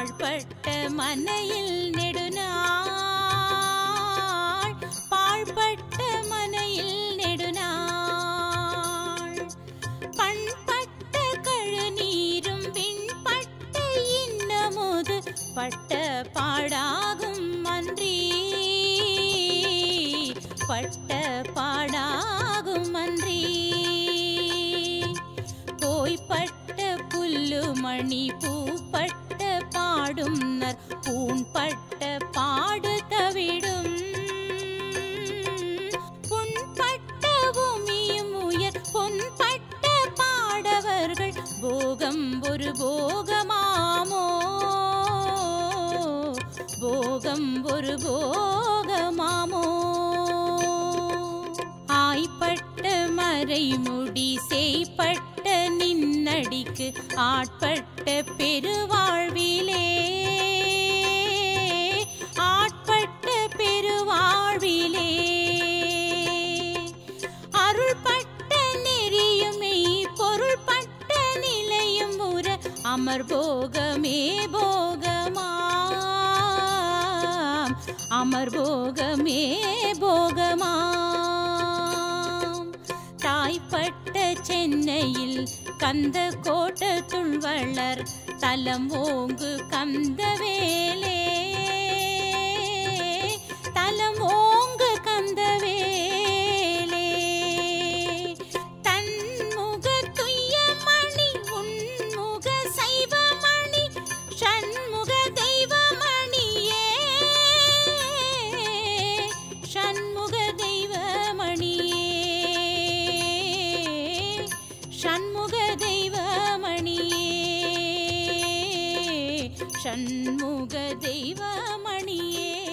பாழ்பட்ட மனையில் நெடுநாள் பாழ்பட்ட மனையில் நெடுநாள் பண்பட்ட கழுநீரும் விண்பட்ட இன்னமுது பட்ட பாடாகும் அன்றி பட்ட பாடாகும் அன்றி போய்பட்ட புல்லுமணி பூப்பட்ட பாடும் நர் பூண்பட்ட பாடு தவிடும் புண்பட்ட பூமியும் உயர் பொன்பட்ட பாடவர்கள் போகம் ஒரு போகமாமோ போகம் ஒரு போகமாமோ ஆய்பட்ட மறைமுடி செய்பட்ட நின்னடிக்கு ஆட்பட்ட பெருவாழ்விலே ஆட்பட்ட பெருவாழ்விலே அருள்பட்ட நெறியுமே பொருள்பட்ட நிலையும் உற அமர் போகமே போகமாம் அமர் போகமே போகமாம் தாய்ப்பட்ட சென்னையில் கந்த கோட்ட துள்வளர் தலம் ஓங்கு கந்தவேலே தலம் ஓங்கு கந்தவேலே தன்முக துய்யமணி உன்முக சைவமணி ஷண்முக தெய்வமணியே ஷண்முக தெய்வமணியே ஷண்முக தெய்வமணியே ஷண்முக தெய்வமணியே